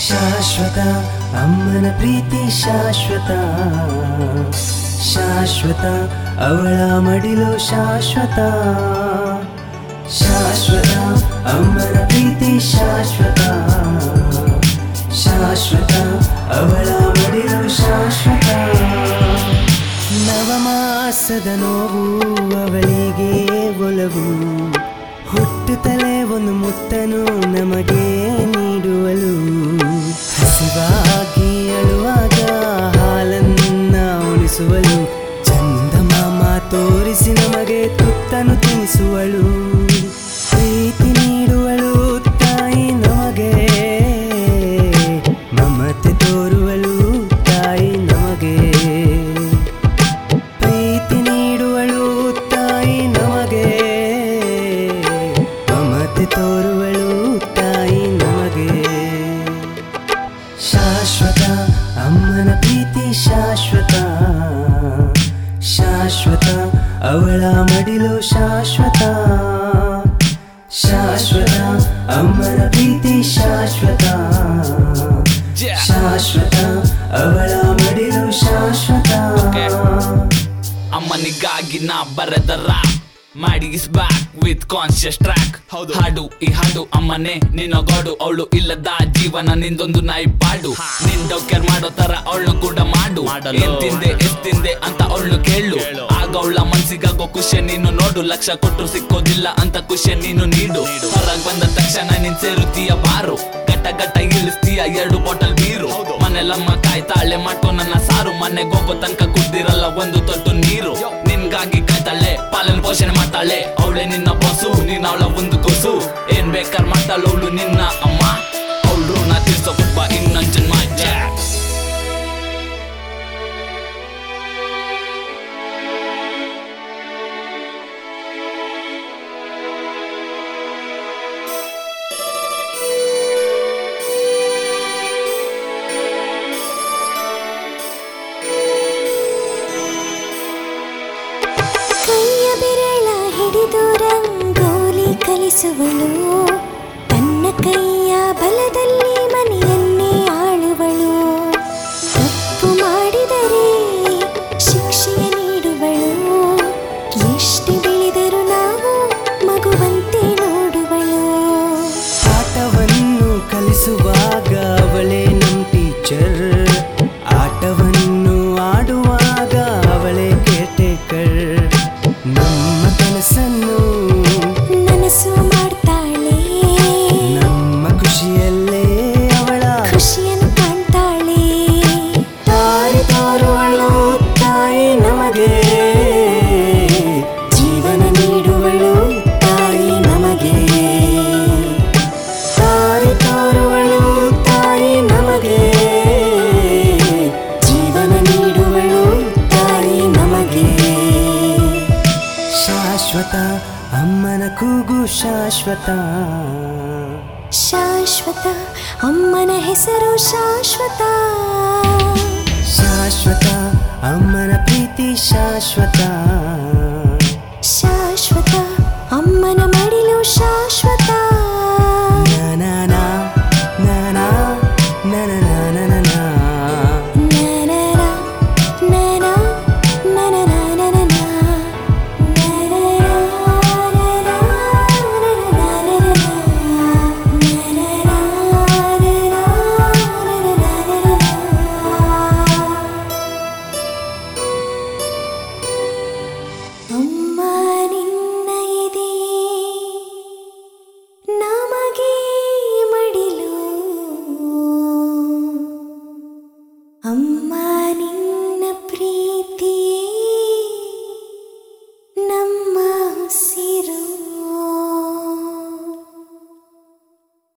ಶಾಶ್ವತ ಅಮ್ಮನ ಪ್ರೀತಿ ಶಾಶ್ವತ ಶಾಶ್ವತ ಅವಳ ಮಡಿಲು ಶಾಶ್ವತ ಶಾಶ್ವತ ಅಮ್ಮನ ಪ್ರೀತಿ ಶಾಶ್ವತ ಶಾಶ್ವತ ಅವಳ ಮಡಿಲು ಶಾಶ್ವತ ನವಮಾಸದ ನೋವು ಅವಳಿಗೆ ಒಲವು ಹುಟ್ಟುತ್ತಲೇ ಒಂದು ಮುತ್ತನು ನಮಗೆ ನೀಡುವಳು ಹಸಿವಾಗಿ ಅಳುವಾಗ ಹಾಲನ್ನ ಉಣಿಸುವಳು ಚಂದಮಾಮ ತೋರಿಸಿ ನಮಗೆ ತುತ್ತನು ತಿನ್ನಿಸುವಳು ಪ್ರೀತಿ ನೀಡುವಳು ತಾಯಿ ನಮಗೆ ಮಮತೆ ತೋರುವಳು ತಾಯಿ ನಮಗೆ ಪ್ರೀತಿ ನೀಡುವಳು ತಾಯಿ ನಮಗೆ ಮಮತೆ ತೋರುವಳು ತಾಯಿ ನಮಗೆ ಶಾಶ್ವತ ಅಮ್ಮನ ಪ್ರೀತಿ ಶಾಶ್ವತ ಶಾಶ್ವತ ಅವಳ ಮಡಿಲು ಶಾಶ್ವತ ಶಾಶ್ವತ ಅಮ್ಮನ ಪ್ರೀತಿ ಶಾಶ್ವತ ಶಾಶ್ವತ ಅವಳ ಮಡಿಲು ಶಾಶ್ವತ ಅಮ್ಮನಿಗಾಗಿ ನಾ ಬರೆದ ರಾಪ್ ಮಾಡಿ is back with conscious track ಹೌದು. ಹಾಡು ಈ ಹಾಡು ಅಮ್ಮನೆ ನಿನ್ನ ಗೋಡು ಅವಳು ಇಲ್ಲದ ಜೀವನ ನಿಂದೊಂದು ನಾಯಿ ಪಾಡು ನಿಂದ ಕೇರ್ ಮಾಡೋ ತರ ಅವಳು ಕೂಡ ಮಾಡು ಮಾಡಲು. ಏನ್ ತಿಂದೆ ಎಷ್ಟ್ ತಿಂದೆ ಅಂತ ಅವಳು ಕೇಳು ಕೇಳು. ಆಗ ಅವಳ ಮನ್ಸಿಗಾಗೋ ಖುಷಿ ನೀನು ನೋಡು ಲಕ್ಷ ಕೊಟ್ರು ಸಿಕ್ಕೋದಿಲ್ಲ ಅಂತ ಖುಷಿ ನೀನು ನೀಡು ಹೊರಗ್ ಬಂದ ತಕ್ಷಣ ನೀನ್ ಸೇರುತ್ತೀಯ ಬಾರು ಗಟ್ಟ ಗಟ್ಟ ಇಳಿಸ್ತೀಯ ಎರಡು ಬಾಟಲ್ ಬೀರು ಹೌದು. ಮನೆಲಮ್ಮ ಕಾಯ್ತಾಳೆ ಮಾಡ್ಕೊ ನನ್ನ ಸಾರು ಮನೆಗೆ ಹೋಗೋ ತನಕ ಕುಡ್ದಿರಲ್ಲ ಒಂದು ತೊಟ್ಟು ನೀರು ನಿನ್ಗಾಗಿ ಕಾಯ್ತಾಳೆ ಪಾಲನೆ ಪೋಷಣೆ ಮಾಡ್ತಾಳೆ ಅವಳೆ ನಿನ್ನ ಬಸ್ಸು ನೀನ್ ಅವಳ ಒಂದು ಕೂಸು ಏನ್ ಬೇಕಾರ್ ಮಾಡ್ತಾಳೆ ಅವಳು ನಿನ್ನ ಅಮ್ಮ ಅವಳು ನಾ ತಿರ್ಸೋ ಕುಟ್ಬ ಇನ್ನೊಂದ್ ಜನ್ಮ ಜಾಕ್ ಕೈಯ ಬೆರಳ ಹಿಡಿದು ರಂಗೋಲಿ ಕಲಿಸುವಳು ತನ್ನ ಕೈಯ ಬಲದಲ್ಲಿ ಮನೆಯನ್ನೇ ಆಳುವಳು ತಪ್ಪು ಮಾಡಿದರೆ ಶಿಕ್ಷೆಯ ನೀಡುವಳು ಎಷ್ಟು ಬೆಳೆದರೂ ನಾವು ಮಗುವಂತೆ ನೋಡುವಳು ಆಟವನ್ನು ಕಲಿಸುವಾಗ ಅವಳೇ ನಮ್ ಟೀಚರ್ ಆಟವನ್ನು ಆಡುವಾಗ ಅವಳೇ ಕೇಟೇಕರ್ ನಮ್ಮ ಕನಸನ್ನು ನನಸು ಮಾಡ್ತಾಳೆ ನಮ್ಮ ಖುಷಿಯಲ್ಲೇ ಅವಳ ಖುಷಿಯನ್ನು ಕಾಣ್ತಾಳೆ ದಾರಿ ತೋರುವಳು ತಾಯಿ ನಮಗೆ ಜೀವನ ನೀಡುವಳು ತಾಯಿ ನಮಗೆ ದಾರಿ ತೋರುವಳು ತಾಯಿ ನಮಗೆ ಜೀವನ ನೀಡುವಳು ತಾಯಿ ನಮಗೆ ಶಾಶ್ವತ ಅಮ್ಮನ ಕೂಗು ಶಾಶ್ವತ ಶಾಶ್ವತ ಅಮ್ಮನ ಹೆಸರು ಶಾಶ್ವತ ಶಾಶ್ವತ ಅಮ್ಮನ ಪ್ರೀತಿ ಶಾಶ್ವತ ಶಾಶ್ವತ ಅಮ್ಮನ ಮಡಿಲು ಶಾಶ್ವತ